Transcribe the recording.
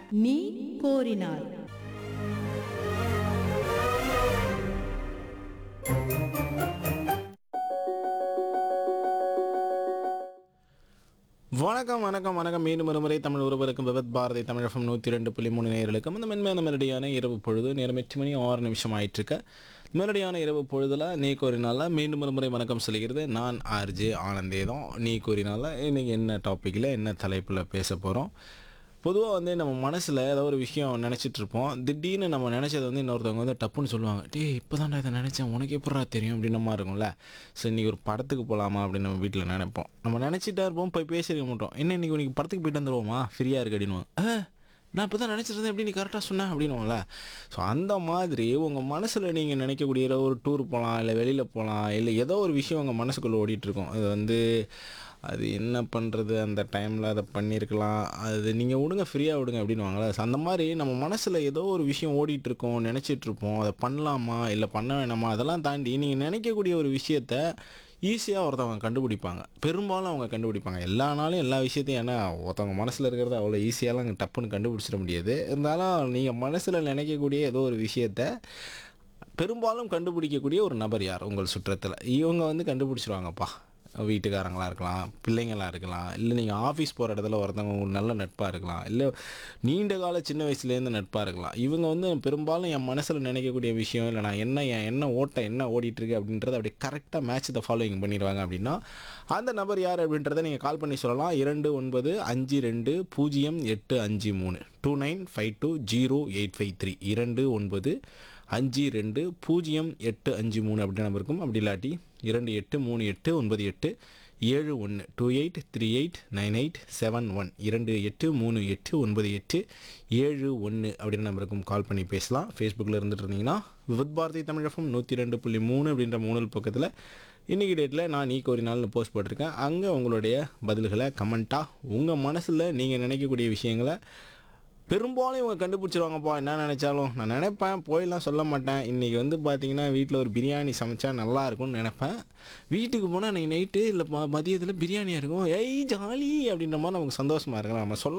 நீ கோரினாய் வணக்கம் வணக்கம் வணக்கம் மீண்டும் ஒரு முறை தமிழ் ஒருவருக்கும் விவத் பாரதி தமிழகம் நூற்றி ரெண்டு புள்ளி மூணு நேயர்களுக்கும் இந்த மென்மையான மெலடியான இரவு பொழுது நேரம் எட்டு மணி ஆறு நிமிஷம் ஆயிட்டு இருக்க மெலடியான இரவு பொழுதுல நீ கூறினால மீண்டும் ஒரு முறை வணக்கம் சொல்கிறது நான் ஆர்ஜே ஆனந்தே தான் நீ கூறினால இன்னைக்கு என்ன டாப்பிக்கில் என்ன தலைப்பில் பேச போகிறோம் பொதுவாக வந்து நம்ம மனசில் ஏதோ ஒரு விஷயம் நினச்சிட்டு இருப்போம் திடீர்னு நம்ம நினச்சதை வந்து இன்னொருத்தவங்க வந்து டப்புன்னு சொல்லுவாங்க டேய் இப்போ தான்டா இதை நினச்சேன் உனக்கு எப்படா தெரியும் அப்படின்ற மாதிரி இருக்கும்ல ஸோ இன்றைக்கி ஒரு படத்துக்கு போகலாமா அப்படின்னு நம்ம வீட்டில் நினைப்போம் நம்ம நினச்சிட்டா இருப்போம் போய் பேசியிருக்க மாட்டோம் என்ன இன்றைக்கி உனக்கு படத்துக்கு போயிட்டு வந்துருவோமா ஃப்ரீயாக இருக்கு அப்படின்னு "ஆ, நான் இப்போ தான் நினச்சிருந்தேன் எப்படி நீ கரெக்டாக சொன்னேன் அப்படின்னுவோம்ல ஸோ அந்த மாதிரி உங்கள் மனசில் நீங்கள் நினைக்கக்கூடிய ஏதோ ஒரு டூர் போகலாம் இல்லை வெளியில் போகலாம் இல்லை ஏதோ ஒரு விஷயம் உங்கள் மனசுக்குள்ளே ஓடிட்டுருக்கோம் அது வந்து அது என்ன பண்ணுறது அந்த டைமில் அதை பண்ணியிருக்கலாம் அது நீங்கள் விடுங்க ஃப்ரீயாக விடுங்க அப்படின்னுவாங்களே ஸோ அந்த மாதிரி நம்ம மனசில் ஏதோ ஒரு விஷயம் ஓடிட்டு இருக்கோம் நினச்சிட்டு இருப்போம் அதை பண்ணலாமா இல்லை பண்ண வேணாமா அதெல்லாம் தாண்டி நீங்கள் நினைக்கக்கூடிய ஒரு விஷயத்த ஈஸியாக ஒருத்தவங்க கண்டுபிடிப்பாங்க பெரும்பாலும் அவங்க கண்டுபிடிப்பாங்க எல்லா நாளும் எல்லா விஷயத்தையும் ஏன்னா ஒருத்தவங்க மனசில் இருக்கிறத அவ்வளோ ஈஸியாலாம் டப்புன்னு கண்டுபிடிச்சிட முடியாது இருந்தாலும் நீங்கள் மனசில் நினைக்கக்கூடிய ஏதோ ஒரு விஷயத்த பெரும்பாலும் கண்டுபிடிக்கக்கூடிய ஒரு நபர் யார் உங்கள் சுற்றத்தில் இவங்க வந்து கண்டுபிடிச்சிருவாங்கப்பா வீட்டுக்காரங்களா இருக்கலாம் பிள்ளைங்களா இருக்கலாம் இல்லை நீங்கள் ஆஃபீஸ் போகிற இடத்துல ஒருத்தவங்க உங்களுக்கு நல்ல நட்பாக இருக்கலாம் இல்லை நீண்ட கால சின்ன வயசுலேருந்து நட்பாக இருக்கலாம் இவங்க வந்து பெரும்பாலும் என் மனசில் நினைக்கக்கூடிய விஷயம் இல்லை நான் என்ன என் என்ன ஓட்டம் என்ன ஓடிட்டுருக்கு அப்படின்றத அப்படியே கரெக்டாக மேட்ச் த ஃபாலோயிங் பண்ணிடுவாங்க அப்படின்னா அந்த நபர் யார் அப்படின்றத நீங்கள் கால் பண்ணி சொல்லலாம் இரண்டு ஒன்பது அஞ்சு ரெண்டு பூஜ்ஜியம் எட்டு அஞ்சு மூணு two nine five two zero eight five three இரண்டு ஒன்பது அஞ்சு ரெண்டு பூஜ்ஜியம் எட்டு அஞ்சு மூணு அப்படி நம்பர் இருக்கும் அப்படி இல்லாட்டி இரண்டு எட்டு மூணு எட்டு ஒன்பது எட்டு ஏழு ஒன்று two eight three eight nine eight seven one இரண்டு எட்டு மூணு எட்டு ஒன்பது எட்டு ஏழு ஒன்று அப்படின்னு நம்பருக்கும் கால் பண்ணி பேசலாம் ஃபேஸ்புக்கில் இருந்துட்டு இருந்தீங்கன்னா விவத் பாரதி தமிழகம் நூற்றி ரெண்டு புள்ளி மூணு அப்படின்ற மூணல் பக்கத்தில் இன்றைக்கி டேட்டில் நான் நீ கோரினால்னு போஸ்ட் போட்டிருக்கேன் அங்கே உங்களுடைய பதில்களை கமெண்ட்டாக உங்கள் மனசில் நீங்கள் நினைக்கக்கூடிய விஷயங்களை பெரும்பாலும் இவங்க கண்டுபிடிச்சிருவாங்கப்பா என்ன நினச்சாலும் நான் நினைப்பேன் போயெல்லாம் சொல்ல மாட்டேன் இன்றைக்கி வந்து பார்த்தீங்கன்னா வீட்டில் ஒரு பிரியாணி சமைச்சா நல்லா இருக்கும்னு நினைப்பேன் வீட்டுக்கு போனால் அன்றைக்கி நைட்டு இல்லை ம மதியத்தில் பிரியாணியாக இருக்கும் ஏய் ஜாலி அப்படின்ற மாதிரி நமக்கு சந்தோஷமாக இருக்கலாம் நம்ம சொல்ல